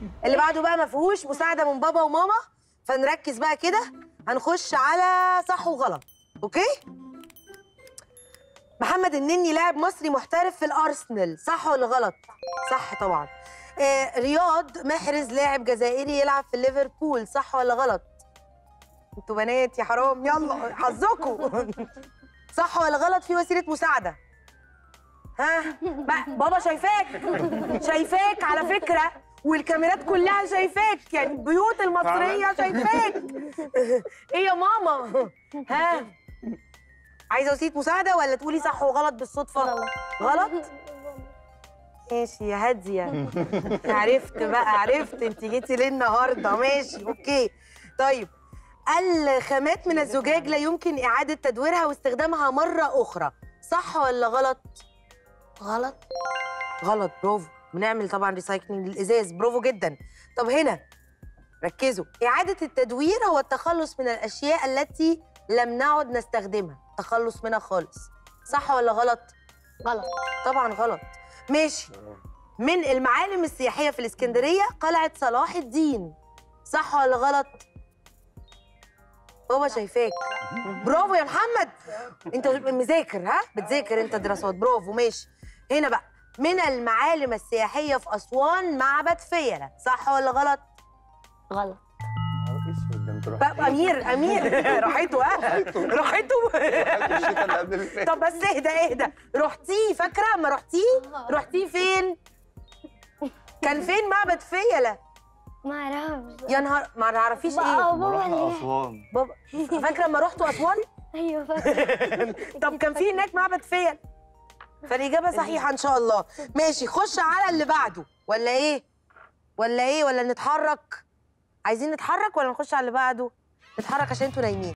اللي بعده بقى ما فيهوش مساعده من بابا وماما فنركز بقى كده هنخش على صح وغلط اوكي محمد النني لاعب مصري محترف في الارسنال صح ولا غلط صح طبعا آه رياض محرز لاعب جزائري يلعب في ليفربول صح ولا غلط انتوا بنات يا حرام يلا حظكم صح ولا غلط في وسيله مساعده ها بقى بابا شايفاك شايفاك على فكره والكاميرات كلها شايفاك يعني البيوت المصريه شايفاك ايه يا ماما ها عايزه وسيله مساعده ولا تقولي صح وغلط بالصدفه غلط. غلط ماشي يا هاديه عرفت بقى عرفت انت جيتي ليه النهارده ماشي اوكي طيب الخامات من الزجاج لا يمكن اعاده تدويرها واستخدامها مره اخرى صح ولا غلط غلط غلط برافو بنعمل طبعا ريسايكلينج للازاز برافو جدا طب هنا ركزوا اعاده التدوير هو التخلص من الاشياء التي لم نعد نستخدمها تخلص منها خالص صح ولا غلط غلط طبعا غلط ماشي من المعالم السياحيه في الاسكندريه قلعه صلاح الدين صح ولا غلط بابا شايفاك برافو يا محمد انت مذاكر ها بتذاكر انت دراسات برافو ماشي هنا بقى من المعالم السياحيه في اسوان معبد فيلة صح ولا غلط غلط اسود ده انتوا بقى امير امير راحته ها راحته الشتاء اللي قبل اللي فات طب بس اهدى اهدى رحتيه فاكره اما رحتيه رحتيه فين كان فين معبد فيلة ما اعرفش يا نهار ما تعرفيش ايه بابا ما رحنا اللي- اسوان بابا فاكره لما رحتوا اسوان ايوه فاكر طب كان في هناك معبد فيل فالاجابه صحيحه ان شاء الله ماشي خش على اللي بعده ولا ايه ولا ايه ولا نتحرك عايزين نتحرك ولا نخش على اللي بعده نتحرك عشان انتوا نايمين